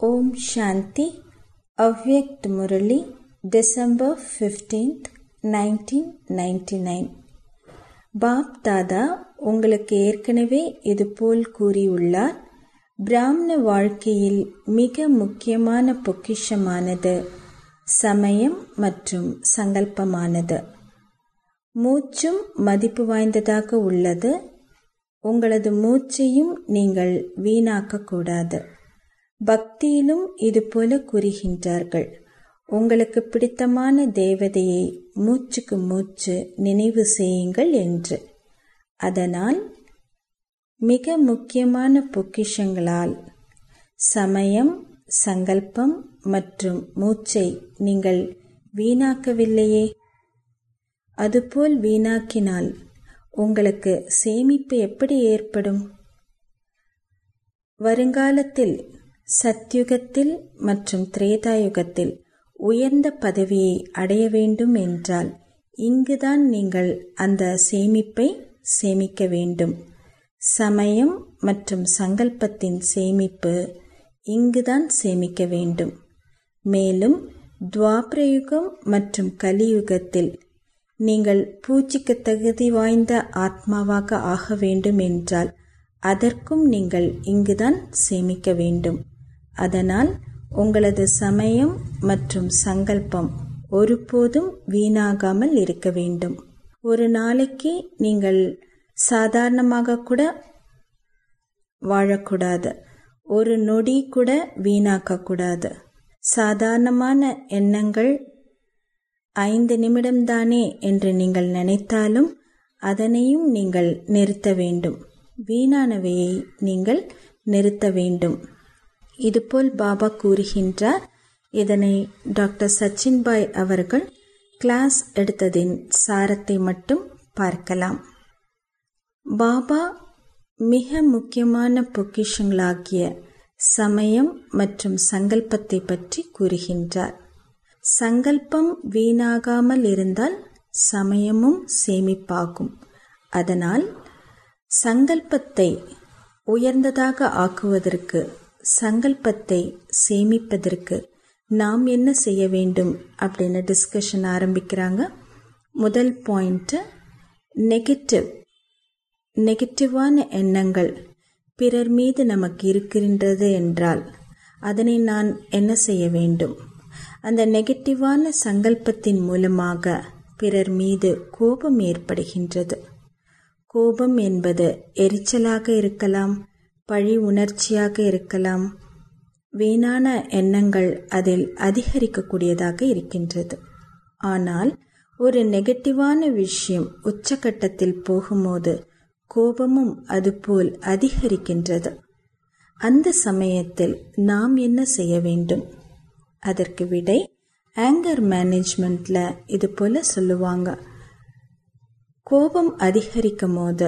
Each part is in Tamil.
ஓம் சாந்தி Avyakt Murli December fifteenth nineteen ninety nine Bap Dada உங்களுக்கு ஏற்கனவே இதுபோல் கூறியுள்ளார் பிராமண வாழ்க்கையில் மிக முக்கியமான பொக்கிஷமானது சமயம் மற்றும் சங்கல்பமானது மூச்சும் மதிப்பு வாய்ந்ததாக உள்ளது உங்களது மூச்சையும் நீங்கள் வீணாக்கக்கூடாது பக்தியிலும் இதுபோல கூறுகின்றார்கள் உங்களுக்கு பிடித்தமான தேவதையை மூச்சுக்கு மூச்சு நினைவு செய்யுங்கள் என்று அதனால் மிக முக்கியமான பொக்கிஷங்களால் சமயம் சங்கல்பம் மற்றும் மூச்சை நீங்கள் வீணாக்கவில்லையே அதுபோல் வீணாக்கினால் உங்களுக்கு சேமிப்பு எப்படி ஏற்படும் வருங்காலத்தில் சத்யுகத்தில் மற்றும் திரேதாயுகத்தில் உயர்ந்த பதவியை அடைய வேண்டும் என்றால் இங்குதான் நீங்கள் அந்த சேமிப்பை சேமிக்க வேண்டும் சமயம் மற்றும் சங்கல்பத்தின் சேமிப்பு இங்குதான் சேமிக்க வேண்டும் மேலும் துவாபரயுகம் மற்றும் கலியுகத்தில் நீங்கள் பூஜிக்க தகுதி வாய்ந்த ஆத்மாவாக ஆக வேண்டும் என்றால் அதற்கும் நீங்கள் இங்குதான் சேமிக்க வேண்டும் அதனால் உங்களது சமயம் மற்றும் சங்கல்பம் ஒருபோதும் வீணாகாமல் இருக்க வேண்டும் ஒரு நாளைக்கு நீங்கள் சாதாரணமாக கூட வாழக்கூடாது ஒரு நொடி கூட வீணாக்கக்கூடாது சாதாரணமான எண்ணங்கள் ஐந்து நிமிடம்தானே என்று நீங்கள் நினைத்தாலும் அதனையும் நீங்கள் நிறுத்த வேண்டும் வீணானவையை நீங்கள் நிறுத்த வேண்டும் இதுபோல் பாபா கூறுகின்றார் இதனை டாக்டர் சச்சின் பாய் அவர்கள் கிளாஸ் எடுத்ததின் சாரத்தை மட்டும் பார்க்கலாம் பாபா மிக முக்கியமான பொக்கிஷங்களாகிய சமயம் மற்றும் சங்கல்பத்தை பற்றி கூறுகின்றார் சங்கல்பம் வீணாகாமல் இருந்தால் சமயமும் சேமிப்பாகும் அதனால் சங்கல்பத்தை உயர்ந்ததாக ஆக்குவதற்கு சங்கல்பத்தை சேமிப்பதற்கு நாம் என்ன செய்ய வேண்டும் அப்படின்னு டிஸ்கஷன் ஆரம்பிக்கிறாங்க முதல் பாயிண்ட்டு நெகட்டிவ் நெகட்டிவான எண்ணங்கள் பிறர் மீது நமக்கு இருக்கின்றது என்றால் அதனை நான் என்ன செய்ய வேண்டும் அந்த நெகட்டிவான சங்கல்பத்தின் மூலமாக பிறர் மீது கோபம் ஏற்படுகின்றது கோபம் என்பது எரிச்சலாக இருக்கலாம் பழி உணர்ச்சியாக இருக்கலாம் வீணான எண்ணங்கள் அதில் அதிகரிக்கக்கூடியதாக இருக்கின்றது ஆனால் ஒரு நெகட்டிவான விஷயம் உச்சகட்டத்தில் போகும்போது கோபமும் அதுபோல் அதிகரிக்கின்றது அந்த சமயத்தில் நாம் என்ன செய்ய வேண்டும் அதற்கு விடை ஆங்கர் மேனேஜ்மெண்ட்ல இது போல சொல்லுவாங்க கோபம் அதிகரிக்கும் போது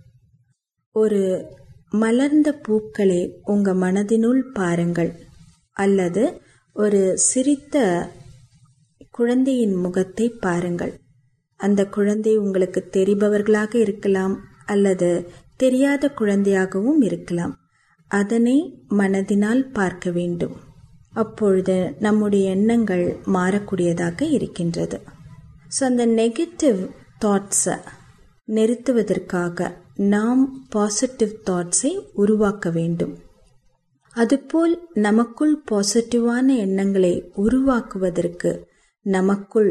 ஒரு மலர்ந்த பூக்களை உங்க மனதினுள் பாருங்கள் அல்லது ஒரு சிரித்த குழந்தையின் முகத்தை பாருங்கள் அந்த குழந்தை உங்களுக்கு தெரிபவர்களாக இருக்கலாம் அல்லது தெரியாத குழந்தையாகவும் இருக்கலாம் அதனை மனதினால் பார்க்க வேண்டும் அப்பொழுது நம்முடைய எண்ணங்கள் மாறக்கூடியதாக இருக்கின்றது ஸோ அந்த நெகட்டிவ் தாட்ஸை நிறுத்துவதற்காக நாம் பாசிட்டிவ் தாட்ஸை உருவாக்க வேண்டும் அதுபோல் நமக்குள் பாசிட்டிவான எண்ணங்களை உருவாக்குவதற்கு நமக்குள்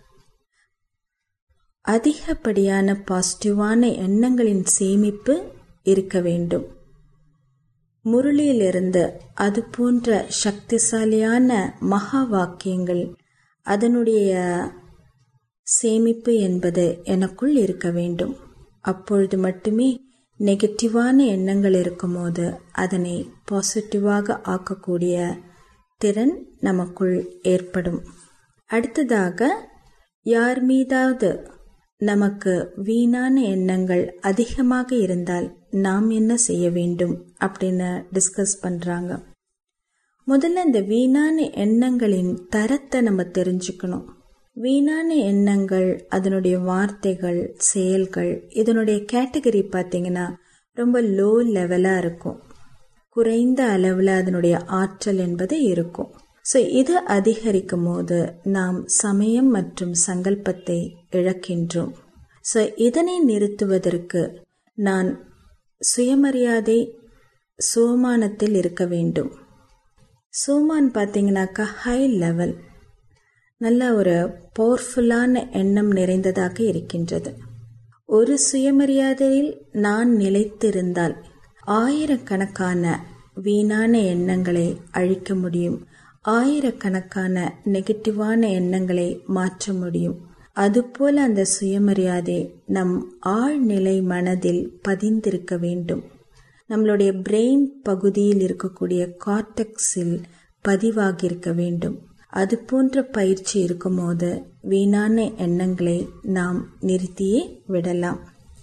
அதிகப்படியான பாசிட்டிவான எண்ணங்களின் சேமிப்பு இருக்க வேண்டும் முரளியிலிருந்து அது போன்ற சக்திசாலியான மகா வாக்கியங்கள் அதனுடைய சேமிப்பு என்பது எனக்குள் இருக்க வேண்டும் அப்பொழுது மட்டுமே நெகட்டிவான எண்ணங்கள் இருக்கும்போது அதனை பாசிட்டிவாக ஆக்கக்கூடிய திறன் நமக்குள் ஏற்படும் அடுத்ததாக யார் மீதாவது நமக்கு வீணான எண்ணங்கள் அதிகமாக இருந்தால் நாம் என்ன செய்ய வேண்டும் அப்படின்னு டிஸ்கஸ் பண்றாங்க முதல்ல இந்த வீணான எண்ணங்களின் தரத்தை நம்ம தெரிஞ்சுக்கணும் வீணான எண்ணங்கள் அதனுடைய வார்த்தைகள் செயல்கள் இதனுடைய கேட்டகரி பார்த்தீங்கன்னா ரொம்ப லோ லெவலாக இருக்கும் குறைந்த அளவில் அதனுடைய ஆற்றல் என்பது இருக்கும் ஸோ இது அதிகரிக்கும் போது நாம் சமயம் மற்றும் சங்கல்பத்தை இழக்கின்றோம் ஸோ இதனை நிறுத்துவதற்கு நான் சுயமரியாதை சோமானத்தில் இருக்க வேண்டும் சோமான் பார்த்தீங்கன்னாக்கா ஹை லெவல் நல்ல ஒரு பவர்ஃபுல்லான எண்ணம் நிறைந்ததாக இருக்கின்றது ஒரு சுயமரியாதையில் நான் நிலைத்திருந்தால் ஆயிரக்கணக்கான வீணான எண்ணங்களை அழிக்க முடியும் ஆயிரக்கணக்கான நெகட்டிவான எண்ணங்களை மாற்ற முடியும் அதுபோல அந்த சுயமரியாதை நம் ஆழ்நிலை மனதில் பதிந்திருக்க வேண்டும் நம்மளுடைய பிரெயின் பகுதியில் இருக்கக்கூடிய கார்டெக்ஸில் பதிவாகியிருக்க வேண்டும் அது போன்ற பயிற்சி இருக்கும்போது வீணான எண்ணங்களை நாம் நிறுத்தியே விடலாம்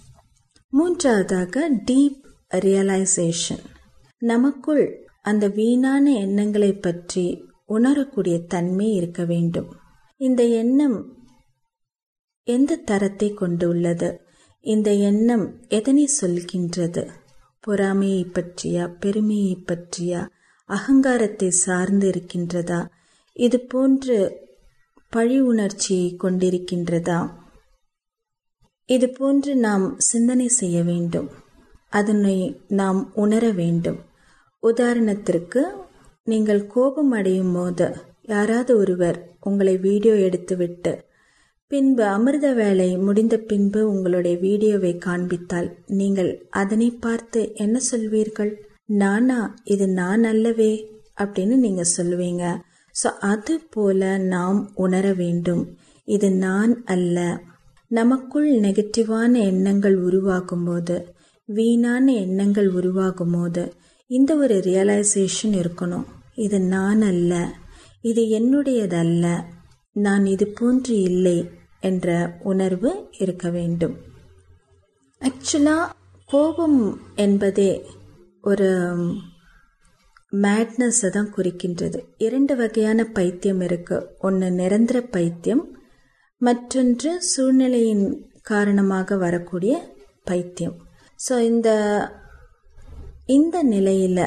மூன்றாவதாக டீப் ரியலைசேஷன் நமக்குள் அந்த வீணான எண்ணங்களை பற்றி உணரக்கூடிய தன்மை இருக்க வேண்டும் இந்த எண்ணம் எந்த தரத்தை கொண்டுள்ளது இந்த எண்ணம் எதனை சொல்கின்றது பொறாமையை பற்றியா பெருமையை பற்றியா அகங்காரத்தை சார்ந்து இருக்கின்றதா இது போன்று பழி உணர்ச்சியை கொண்டிருக்கின்றதா இது போன்று நாம் சிந்தனை செய்ய வேண்டும் அதனை நாம் உணர வேண்டும் உதாரணத்திற்கு நீங்கள் கோபம் அடையும் போது யாராவது ஒருவர் உங்களை வீடியோ எடுத்துவிட்டு பின்பு அமிர்த வேலை முடிந்த பின்பு உங்களுடைய வீடியோவை காண்பித்தால் நீங்கள் அதனை பார்த்து என்ன சொல்வீர்கள் நானா இது நான் அல்லவே அப்படின்னு நீங்க சொல்லுவீங்க ஸோ அது போல நாம் உணர வேண்டும் இது நான் அல்ல நமக்குள் நெகட்டிவான எண்ணங்கள் உருவாகும் போது வீணான எண்ணங்கள் உருவாகும் போது இந்த ஒரு ரியலைசேஷன் இருக்கணும் இது நான் அல்ல இது என்னுடையதல்ல நான் இது போன்று இல்லை என்ற உணர்வு இருக்க வேண்டும் ஆக்சுவலாக கோபம் என்பதே ஒரு மேட்னஸை தான் குறிக்கின்றது இரண்டு வகையான பைத்தியம் இருக்கு ஒன்று நிரந்தர பைத்தியம் மற்றொன்று சூழ்நிலையின் காரணமாக வரக்கூடிய பைத்தியம் ஸோ இந்த இந்த நிலையில்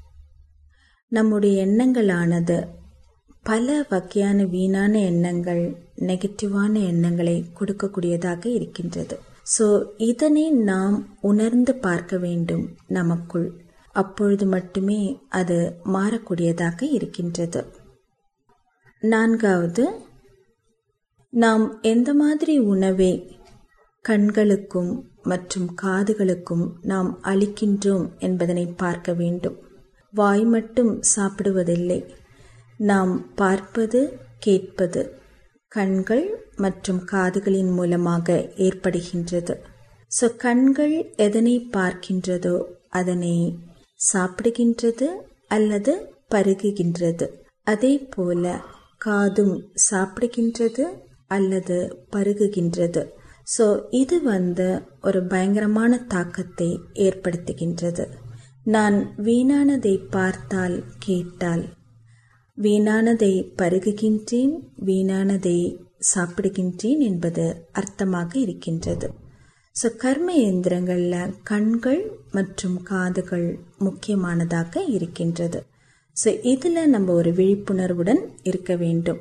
நம்முடைய எண்ணங்களானது பல வகையான வீணான எண்ணங்கள் நெகட்டிவான எண்ணங்களை கொடுக்கக்கூடியதாக இருக்கின்றது ஸோ இதனை நாம் உணர்ந்து பார்க்க வேண்டும் நமக்குள் அப்பொழுது மட்டுமே அது மாறக்கூடியதாக இருக்கின்றது நான்காவது நாம் எந்த மாதிரி உணவை கண்களுக்கும் மற்றும் காதுகளுக்கும் நாம் அளிக்கின்றோம் என்பதனை பார்க்க வேண்டும் வாய் மட்டும் சாப்பிடுவதில்லை நாம் பார்ப்பது கேட்பது கண்கள் மற்றும் காதுகளின் மூலமாக ஏற்படுகின்றது ஸோ கண்கள் எதனை பார்க்கின்றதோ அதனை சாப்பிடுகின்றது அல்லது பருகுகின்றது அதே போல காதும் சாப்பிடுகின்றது அல்லது பருகுகின்றது ஸோ இது வந்து ஒரு பயங்கரமான தாக்கத்தை ஏற்படுத்துகின்றது நான் வீணானதை பார்த்தால் கேட்டால் வீணானதை பருகுகின்றேன் வீணானதை சாப்பிடுகின்றேன் என்பது அர்த்தமாக இருக்கின்றது ஸோ கர்ம இயந்திரங்களில் கண்கள் மற்றும் காதுகள் முக்கியமானதாக இருக்கின்றது ஸோ இதில் நம்ம ஒரு விழிப்புணர்வுடன் இருக்க வேண்டும்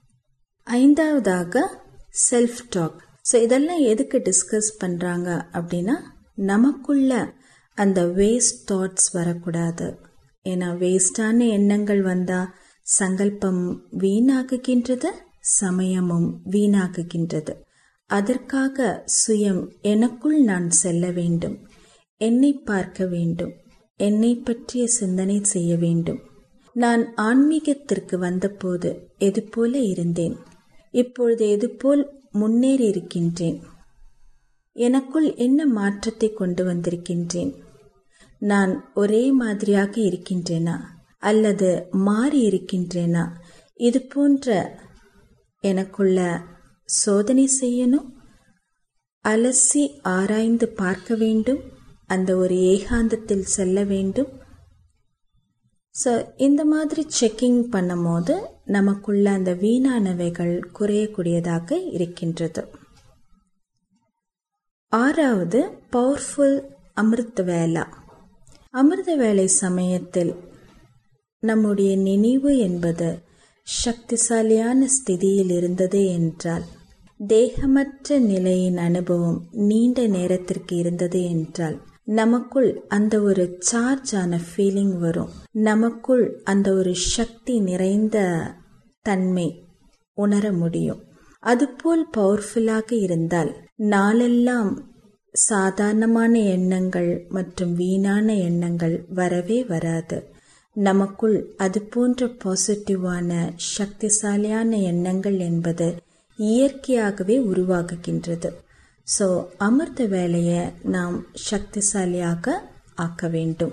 ஐந்தாவதாக செல்ஃப் டாக் ஸோ இதெல்லாம் எதுக்கு டிஸ்கஸ் பண்ணுறாங்க அப்படின்னா நமக்குள்ள அந்த வேஸ்ட் தாட்ஸ் வரக்கூடாது ஏன்னா வேஸ்டான எண்ணங்கள் வந்தால் சங்கல்பம் வீணாக்குகின்றது சமயமும் வீணாக்குகின்றது அதற்காக சுயம் எனக்குள் நான் செல்ல வேண்டும் என்னை பார்க்க வேண்டும் என்னை பற்றிய சிந்தனை செய்ய வேண்டும் நான் ஆன்மீகத்திற்கு வந்தபோது எது போல இருந்தேன் இப்பொழுது எதுபோல் முன்னேறி இருக்கின்றேன் எனக்குள் என்ன மாற்றத்தை கொண்டு வந்திருக்கின்றேன் நான் ஒரே மாதிரியாக இருக்கின்றேனா அல்லது மாறி இருக்கின்றேனா இது போன்ற எனக்குள்ள சோதனை செய்யணும் அலசி ஆராய்ந்து பார்க்க வேண்டும் அந்த ஒரு ஏகாந்தத்தில் செல்ல வேண்டும் ஸோ இந்த மாதிரி செக்கிங் பண்ணும்போது நமக்குள்ள அந்த வீணானவைகள் குறையக்கூடியதாக இருக்கின்றது ஆறாவது பவர்ஃபுல் அமிர்த் வேலா அமிர்த வேலை சமயத்தில் நம்முடைய நினைவு என்பது சக்திசாலியான ஸ்திதியில் இருந்தது என்றால் தேகமற்ற நிலையின் அனுபவம் நீண்ட நேரத்திற்கு இருந்தது என்றால் நமக்குள் அந்த ஒரு சார்ஜ் ஆன ஃபீலிங் வரும் நமக்குள் அந்த ஒரு சக்தி நிறைந்த தன்மை உணர முடியும் அதுபோல் பவர்ஃபுல்லாக இருந்தால் நாளெல்லாம் சாதாரணமான எண்ணங்கள் மற்றும் வீணான எண்ணங்கள் வரவே வராது நமக்குள் அது போன்ற பாசிட்டிவான சக்திசாலியான எண்ணங்கள் என்பது இயற்கையாகவே உருவாகுகின்றது ஸோ அமிர்த வேலையை நாம் சக்திசாலியாக ஆக்க வேண்டும்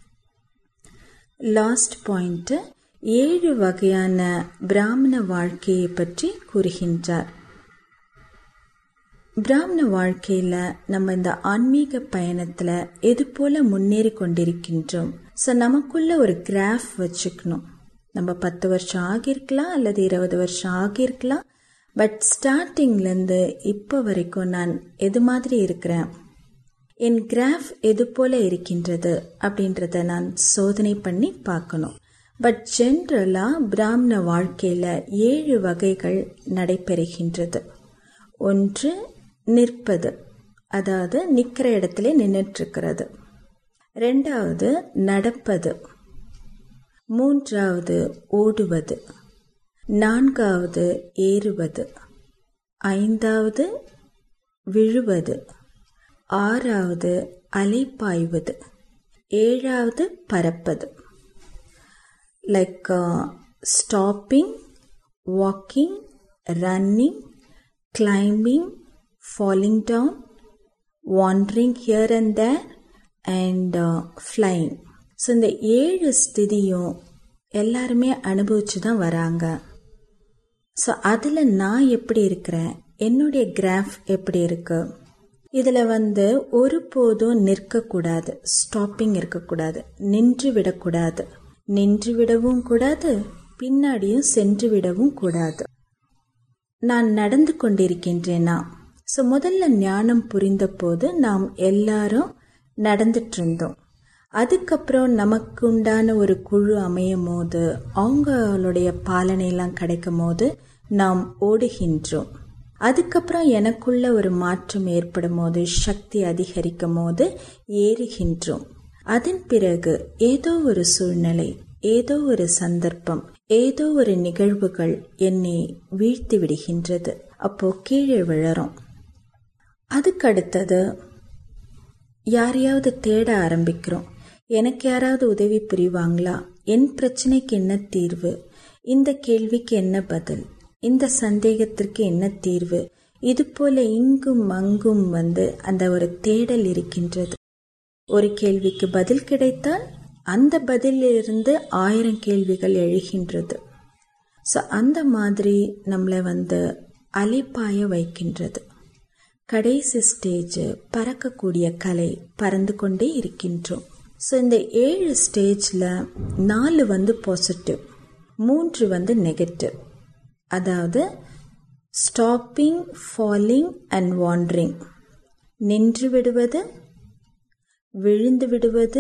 லாஸ்ட் பாயிண்ட்டு ஏழு வகையான பிராமண வாழ்க்கையை பற்றி கூறுகின்றார் பிராமண வாழ்க்கையில் நம்ம இந்த ஆன்மீக பயணத்தில் எது போல முன்னேறி கொண்டிருக்கின்றோம் ஸோ நமக்குள்ள ஒரு கிராஃப் வச்சுக்கணும் நம்ம பத்து வருஷம் ஆகியிருக்கலாம் அல்லது இருபது வருஷம் ஆகியிருக்கலாம் பட் ஸ்டார்டிங்லேருந்து இப்போ வரைக்கும் நான் எது மாதிரி இருக்கிறேன் என் கிராஃப் எது போல இருக்கின்றது அப்படின்றத நான் சோதனை பண்ணி பார்க்கணும் பட் ஜென்ரலாக பிராமண வாழ்க்கையில் ஏழு வகைகள் நடைபெறுகின்றது ஒன்று நிற்பது அதாவது நிற்கிற இடத்துல நின்றுட்டுருக்கிறது ரெண்டாவது நடப்பது மூன்றாவது ஓடுவது நான்காவது ஏறுவது ஐந்தாவது விழுவது ஆறாவது அலைப்பாய்வது ஏழாவது பறப்பது like stopping walking running climbing falling down, wandering here and there, and uh, flying. So இந்த ஏழு ஸ்திதியும் எல்லாருமே அனுபவிச்சு தான் வராங்க ஸோ அதில் நான் எப்படி இருக்கிறேன் என்னுடைய கிராஃப் எப்படி இருக்கு இதில் வந்து ஒருபோதும் நிற்கக்கூடாது ஸ்டாப்பிங் இருக்கக்கூடாது நின்று விடக்கூடாது நின்று விடவும் கூடாது பின்னாடியும் சென்று விடவும் கூடாது நான் நடந்து கொண்டிருக்கின்றேனா ஸோ முதல்ல ஞானம் புரிந்த போது நாம் எல்லாரும் நடந்துட்டு இருந்தோம் அதுக்கப்புறம் நமக்கு உண்டான ஒரு குழு அமையும் போது அவங்களுடைய பாலனையெல்லாம் கிடைக்கும் போது நாம் ஓடுகின்றோம் அதுக்கப்புறம் எனக்குள்ள ஒரு மாற்றம் ஏற்படும் போது சக்தி அதிகரிக்கும் போது ஏறுகின்றோம் அதன் பிறகு ஏதோ ஒரு சூழ்நிலை ஏதோ ஒரு சந்தர்ப்பம் ஏதோ ஒரு நிகழ்வுகள் என்னை வீழ்த்தி விடுகின்றது அப்போ கீழே விழறோம் அதுக்கடுத்தது யாரையாவது தேட ஆரம்பிக்கிறோம் எனக்கு யாராவது உதவி புரிவாங்களா என் பிரச்சனைக்கு என்ன தீர்வு இந்த கேள்விக்கு என்ன பதில் இந்த சந்தேகத்திற்கு என்ன தீர்வு இது போல இங்கும் அங்கும் வந்து அந்த ஒரு தேடல் இருக்கின்றது ஒரு கேள்விக்கு பதில் கிடைத்தால் அந்த பதிலிருந்து ஆயிரம் கேள்விகள் எழுகின்றது ஸோ அந்த மாதிரி நம்மளை வந்து அலைப்பாய வைக்கின்றது கடைசி ஸ்டேஜ் பறக்கக்கூடிய கலை பறந்து கொண்டே இருக்கின்றோம் ஸோ இந்த ஏழு ஸ்டேஜில் நாலு வந்து பாசிட்டிவ் மூன்று வந்து நெகட்டிவ் அதாவது ஸ்டாப்பிங் ஃபாலிங் அண்ட் வாண்டரிங் நின்று விடுவது விழுந்து விடுவது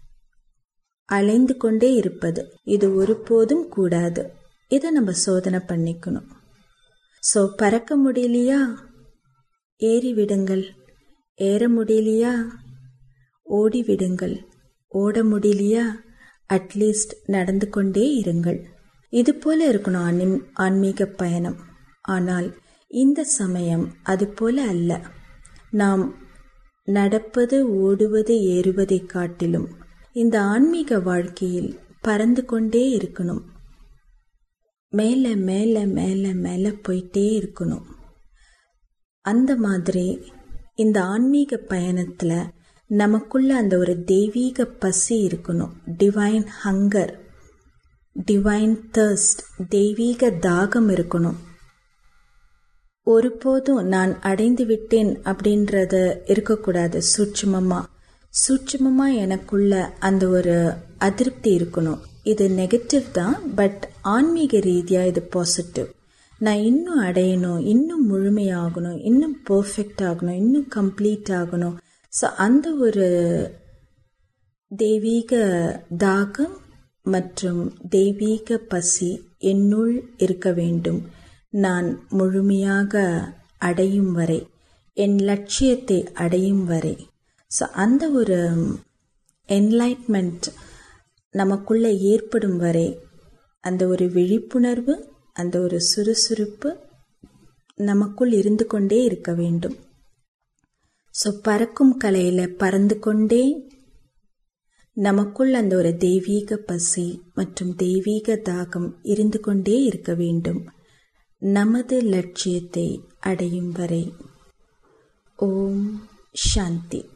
அலைந்து கொண்டே இருப்பது இது ஒருபோதும் கூடாது இதை நம்ம சோதனை பண்ணிக்கணும் ஸோ பறக்க முடியலையா ஏறி விடுங்கள் ஏற முடியலையா ஓடி விடுங்கள் ஓட முடியலையா அட்லீஸ்ட் நடந்து கொண்டே இருங்கள் இது போல இருக்கணும் ஆன்மீ ஆன்மீக பயணம் ஆனால் இந்த சமயம் அது போல அல்ல நாம் நடப்பது ஓடுவது ஏறுவதை காட்டிலும் இந்த ஆன்மீக வாழ்க்கையில் பறந்து கொண்டே இருக்கணும் மேலே மேலே மேலே மேலே போயிட்டே இருக்கணும் அந்த மாதிரி இந்த ஆன்மீக பயணத்தில் நமக்குள்ள அந்த ஒரு தெய்வீக பசி இருக்கணும் டிவைன் ஹங்கர் டிவைன் தர்ஸ்ட் தெய்வீக தாகம் இருக்கணும் ஒருபோதும் நான் அடைந்து விட்டேன் அப்படின்றத இருக்கக்கூடாது சூட்சுமமா சூட்சுமமா எனக்குள்ள அந்த ஒரு அதிருப்தி இருக்கணும் இது நெகட்டிவ் தான் பட் ஆன்மீக ரீதியாக இது பாசிட்டிவ் நான் இன்னும் அடையணும் இன்னும் முழுமையாகணும் இன்னும் பர்ஃபெக்ட் ஆகணும் இன்னும் கம்ப்ளீட் ஆகணும் ஸோ அந்த ஒரு தெய்வீக தாகம் மற்றும் தெய்வீக பசி என்னுள் இருக்க வேண்டும் நான் முழுமையாக அடையும் வரை என் லட்சியத்தை அடையும் வரை ஸோ அந்த ஒரு என்லைட்மெண்ட் நமக்குள்ளே ஏற்படும் வரை அந்த ஒரு விழிப்புணர்வு அந்த ஒரு சுறுசுறுப்பு நமக்குள் இருந்து கொண்டே இருக்க வேண்டும் ஸோ பறக்கும் கலையில் பறந்து கொண்டே நமக்குள் அந்த ஒரு தெய்வீக பசி மற்றும் தெய்வீக தாகம் இருந்து கொண்டே இருக்க வேண்டும் நமது லட்சியத்தை அடையும் வரை ஓம் சாந்தி